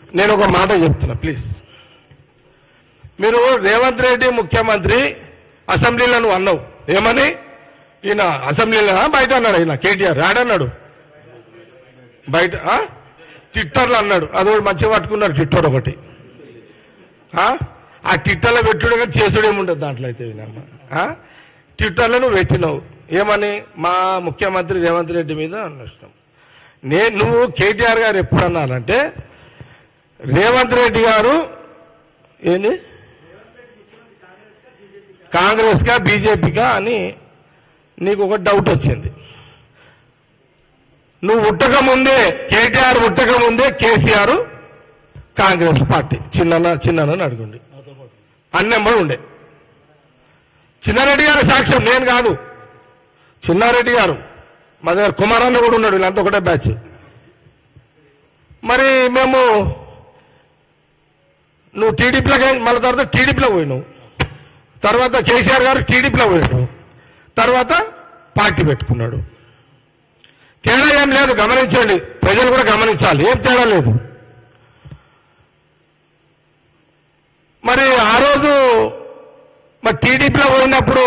నేను ఒక మాట చెప్తున్నా ప్లీజ్ మీరు రేవంత్ రెడ్డి ముఖ్యమంత్రి అసెంబ్లీలో నువ్వు అన్నావు ఏమని ఈయన అసెంబ్లీలో బయట అన్నాడు ఈయన కేటీఆర్ రాడన్నాడు బయట ఆ? ట్విట్టర్లో అన్నాడు అది కూడా మంచిగా పట్టుకున్నాడు ట్విట్టర్ ఒకటి ఆ? ఆ ట్విట్టర్లో పెట్టుడు కానీ చేసుడు ఏముండదు దాంట్లో అయితే వినమ్మ ఆ? ట్విట్టర్లో నువ్వు పెట్టినావు ఏమని మా ముఖ్యమంత్రి రేవంత్ రెడ్డి మీద అన్నష్టం నేను నువ్వు కేటీఆర్ గారు ఎప్పుడు అన్నానంటే రేవంత్ రెడ్డి గారు ఏంది కాంగ్రెస్గా బీజేపీగా అని నీకు ఒక డౌట్ వచ్చింది నువ్వు ఉట్టక ముందే కేటీఆర్ ఉట్టక ముందే కేసీఆర్ కాంగ్రెస్ పార్టీ చిన్న చిన్న అడుగుండి అన్నెంబడి ఉండే చిన్నారెడ్డి గారి సాక్ష్యం నేను కాదు చిన్నారెడ్డి గారు మా దగ్గర కుమారన్న కూడా ఉన్నాడు వీళ్ళంతా ఒకటే బ్యాచ్ మరి మేము నువ్వు టీడీపీలోకి మళ్ళీ తర్వాత టీడీపీలో పోయినావు తర్వాత కేసీఆర్ గారు టీడీపీలో పోయాడు తర్వాత పార్టీ పెట్టుకున్నాడు తేడా ఏం లేదు గమనించండి ప్రజలు కూడా గమనించాలి ఏం తేడా లేదు మరి ఆ రోజు మరి టీడీపీలో పోయినప్పుడు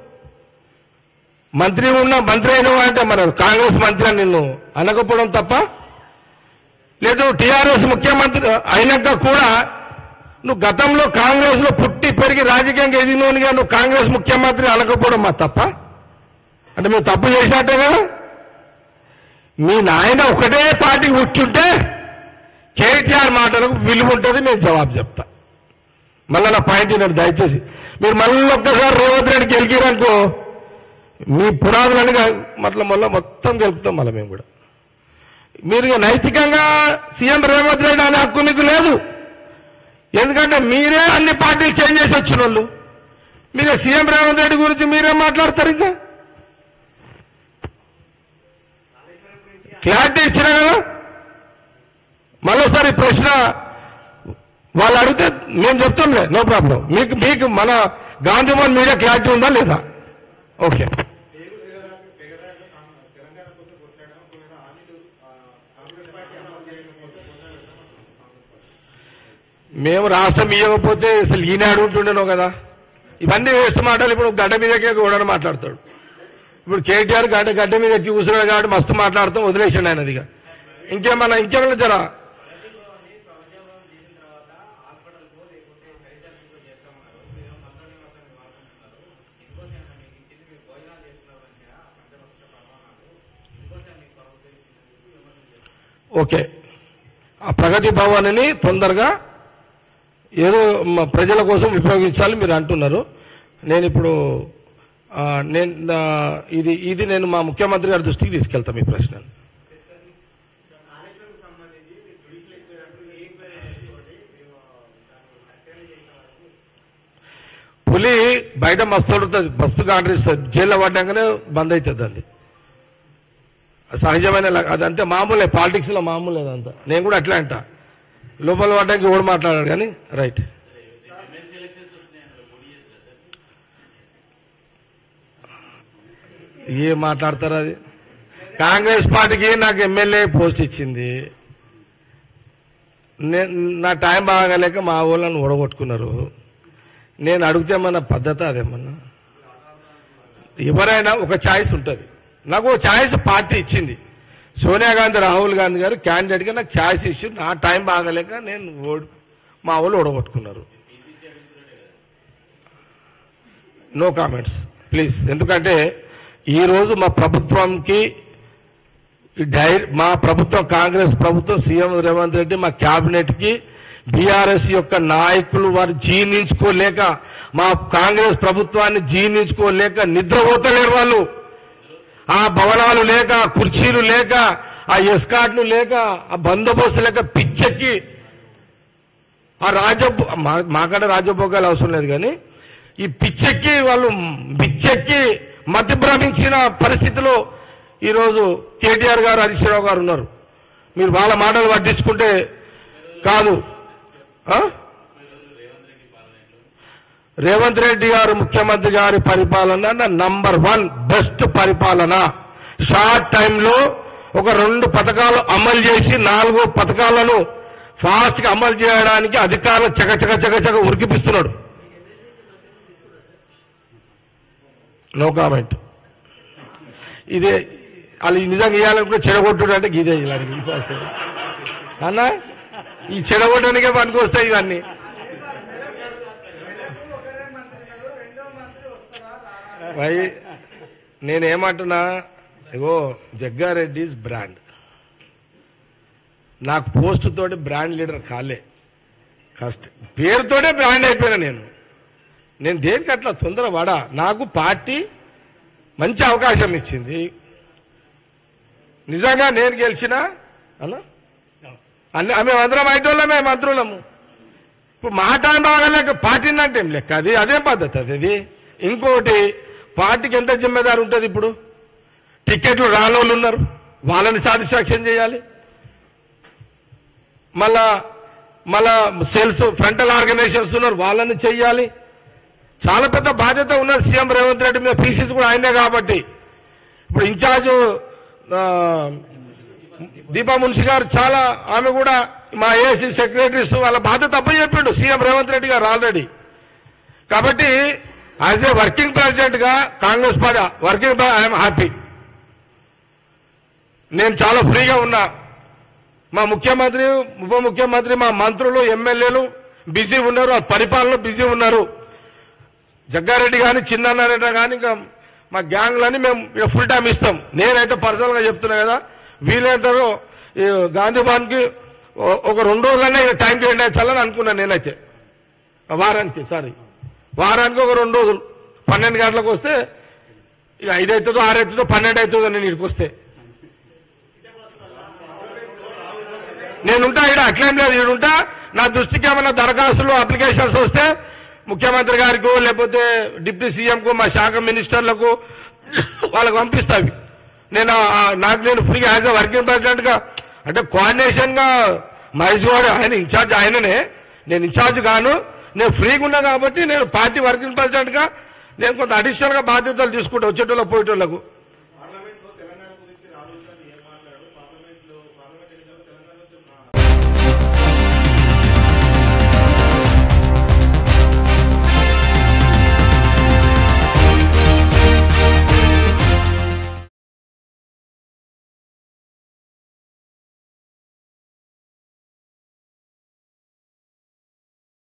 మంత్రి ఉన్న మంత్రి అయిన అంటే మరి కాంగ్రెస్ మంత్రి అని నిన్ను అనకపోవడం తప్ప లేదు టీఆర్ఎస్ ముఖ్యమంత్రి అయినాక కూడా నువ్వు గతంలో కాంగ్రెస్ లో పుట్టి పెరిగి రాజకీయంగా ఎదిగినోనిగా నువ్వు కాంగ్రెస్ ముఖ్యమంత్రి అనకపోవడం మా తప్ప అంటే మేము తప్పు చేసినట్టే కదా మీ నాయన ఒకటే పార్టీ కూర్చుంటే కేటీఆర్ మాటలకు విలువ ఉంటుంది నేను జవాబు చెప్తా మళ్ళీ నా పాయింట్ నేను దయచేసి మీరు మళ్ళీ ఒక్కసారి రేవంత్ రెడ్డికి గెలికిరనుకో మీ పునాదులన్నీ మళ్ళీ మళ్ళీ మొత్తం గెలుపుతాం మళ్ళీ మేము కూడా మీరు ఇక నైతికంగా సీఎం రేవంత్ రెడ్డి అనే హక్కు మీకు లేదు ఎందుకంటే మీరే అన్ని పార్టీలు చేంజ్ చేసి వచ్చిన వాళ్ళు మీరు సీఎం రేవంత్ రెడ్డి గురించి మీరేం మాట్లాడతారు ఇంకా క్లారిటీ ఇచ్చిన కదా మరోసారి ప్రశ్న వాళ్ళు అడిగితే మేము చెప్తాంలే నో ప్రాబ్లం మీకు మీకు మన గాంధీమోహన్ మీడియా క్లారిటీ ఉందా లేదా ఓకే మేము రాష్ట్రం ఇవ్వకపోతే అసలు ఈనాడు ఉంటుండేనో కదా ఇవన్నీ వేస్ట్ మాటలు ఇప్పుడు గడ్డ మీదకే కూడా మాట్లాడతాడు ఇప్పుడు కేటీఆర్ గడ్డ గడ్డ మీద ఎక్కి కూర్చున్నాడు కాబట్టి మస్తు మాట్లాడతాం వదిలేసాడు ఆయన అదిగా ఇంకేమన్నా ఇంకేమన్నా జరా ఓకే ఆ ప్రగతి భవన్ని తొందరగా ఏదో మ- ప్రజల కోసం ఉపయోగించాలి మీరు అంటున్నారు నేను ఇప్పుడు ఆ, నేను ఆ, ఇది ఇది నేను మా ముఖ్యమంత్రి గారి దృష్టికి తీసుకెళ్తాను ఈ ప్రశ్న పులి బయట మస్తు వడుతుంది మస్తు గాండ్రిస్తుంది జైల్లో పడ్డాకనే బంద్ అవుతుంది అది సహజమైన ల- అదంతే మామూలే పాలిటిక్స్ లో మామూలే అదంతా నేను కూడా అట్లా అంట లోపల పడ్డానికి ఓడి మాట్లాడాడు కానీ రైట్ ఏం మాట్లాడతారు అది కాంగ్రెస్ పార్టీకి నాకు ఎమ్మెల్యే పోస్ట్ ఇచ్చింది నేను నా టైం బాగాలేక మా వాళ్ళని ఓడగొట్టుకున్నారు నేను అడిగితే మన పద్ధతి అదేమన్నా ఎవరైనా ఒక ఛాయిస్ ఉంటుంది నాకు ఒక ఛాయిస్ పార్టీ ఇచ్చింది సోనియా గాంధీ రాహుల్ గాంధీ గారు క్యాండిడేట్గా నాకు ఛాయిస్ ఇచ్చి నా టైం బాగలేక నేను ఓడి మా వాళ్ళు ఓడగొట్టుకున్నారు నో కామెంట్స్ ప్లీజ్ ఎందుకంటే ఈరోజు మా ప్రభుత్వంకి ఈ డై మా ప్రభుత్వం కాంగ్రెస్ ప్రభుత్వం సీఎం రేవంత్ రెడ్డి మా క్యాబినెట్కి బీఆర్ఎస్ యొక్క నాయకులు వారు జీర్ణించుకోలేక మా కాంగ్రెస్ ప్రభుత్వాన్ని జీర్ణించుకోలేక నిద్రపోతలేరు వాళ్ళు ఆ భవనాలు లేక ఆ కుర్చీలు లేక ఆ ఎస్కాట్లు లేక ఆ బందోబస్తు లేక పిచ్చెక్కి ఆ రాజభో మా- మాకాడ రాజభోగాలు అవసరం లేదు కానీ ఈ పిచ్చెక్కి వాళ్ళు పిచ్చెక్కి మతి భ్రమించిన పరిస్థితిలో ఈరోజు కేటీఆర్ గారు హరీష్ రావు గారు ఉన్నారు మీరు వాళ్ళ మాటలు పట్టించుకుంటే కాదు ఆ? రేవంత్ రెడ్డి గారు ముఖ్యమంత్రి గారి పరిపాలన నంబర్ వన్ బెస్ట్ పరిపాలన షార్ట్ టైంలో ఒక రెండు పథకాలు అమలు చేసి నాలుగు పథకాలను ఫాస్ట్గా అమలు చేయడానికి అధికారులు చక చక చక చక ఉరికిపిస్తున్నాడు నో కామెంట్ ఇదే వాళ్ళు నిజంగా ఇవ్వాలనుకుంటే చెడగొట్టుడు అంటే ఇదే ఇలాంటి ఈ భాష. అన్న ఈ చెడగొట్టడానికే పనికి వస్తాయి ఇవన్నీ వై నేనేమంటున్నా ఇగో జగ్గారెడ్డిస్ బ్రాండ్ నాకు పోస్ట్ తోటి బ్రాండ్ లీడర్ కాలే కష్ట పేరుతోనే బ్రాండ్ అయిపోయినా నేను నేను దేనికి అట్లా తొందర పడా నాకు పార్టీ మంచి అవకాశం ఇచ్చింది నిజంగా నేను గెలిచినా అన్నా అన్ని మేమందరం ఐటోళ్ళమే మంత్రులము ఇప్పుడు మాట బాగాలేక పార్టీని అంటే ఏం లెక్క అది అదేం పద్ధతి అది ఇది ఇంకోటి పార్టీకి ఎంత జిమ్మెదారు ఉంటుంది ఇప్పుడు టికెట్లు రానోళ్ళు ఉన్నారు వాళ్ళని సాటిస్ఫాక్షన్ చేయాలి మళ్ళా మళ్ళా సెల్స్ ఫ్రంటల్ ఆర్గనైజేషన్స్ ఉన్నారు వాళ్ళని చెయ్యాలి చాలా పెద్ద బాధ్యత ఉన్నది సీఎం రేవంత్ రెడ్డి మీద పీసీస్ కూడా ఆయనే కాబట్టి ఇప్పుడు ఇన్ఛార్జ్ ఆ, దీపా మున్షి గారు చాలా ఆమె కూడా మా ఏసీ సెక్రటరీస్ వాళ్ళ బాధ్యత అప్పచెప్పిండు సీఎం రేవంత్ రెడ్డి గారు ఆల్రెడీ కాబట్టి యాజ్ ఏ వర్కింగ్ ప్రెసిడెంట్ గా Congress party working I'm happy నేను చాలా ఫ్రీగా ఉన్నా మా ముఖ్యమంత్రి ఉప ముఖ్యమంత్రి మా మంత్రులు ఎమ్మెల్యేలు బిజీ ఉన్నారు ఆ పరిపాలనలో బిజీ ఉన్నారు జగ్గారెడ్డి కానీ చిన్నారెడ్డి కానీ ఇంకా మా గ్యాంగ్లని మేము ఇక ఫుల్ టైం ఇస్తాం నేనైతే పర్సనల్ గా చెప్తున్నా కదా వీలైనంతలో ఈ గాంధీ భవన్కి ఓ- ఒక రెండు రోజులనే ఇక టైం కేటాయించాలని అనుకున్నాను నేనైతే వారానికి సారీ వారానికి ఒక రెండు రోజులు పన్నెండు గంటలకు వస్తే ఇక ఐదు అవుతుందో ఆరు అవుతుందో పన్నెండు అవుతుందో నేను ఇక్కడికి వస్తే నేనుంటా ఇక్కడ అట్లేం లేదు ఈడుంటా నా దృష్టికి ఏమైనా దరఖాస్తులు అప్లికేషన్స్ వస్తే ముఖ్యమంత్రి గారికి లేకపోతే డిప్యూటీ సీఎంకు మా శాఖ మినిస్టర్లకు వాళ్ళకి పంపిస్తా అవి నేను ఆ- నాకు నేను ఫ్రీగా యాజ్ అ వర్కింగ్ ప్రెసిడెంట్ గా అంటే కోఆర్డినేషన్ గా మహేష్ గౌడ్ ఆయన ఇన్ఛార్జ్ ఆయననే నేను ఇన్ఛార్జ్ గాను నేను ఫ్రీగా ఉన్నా కాబట్టి నేను పార్టీ వర్కింగ్ ప్రెసిడెంట్ గా నేను కొంత అడిషనల్ గా బాధ్యతలు తీసుకుంటా వచ్చేటోళ్ళకు పోయేటోళ్ళకు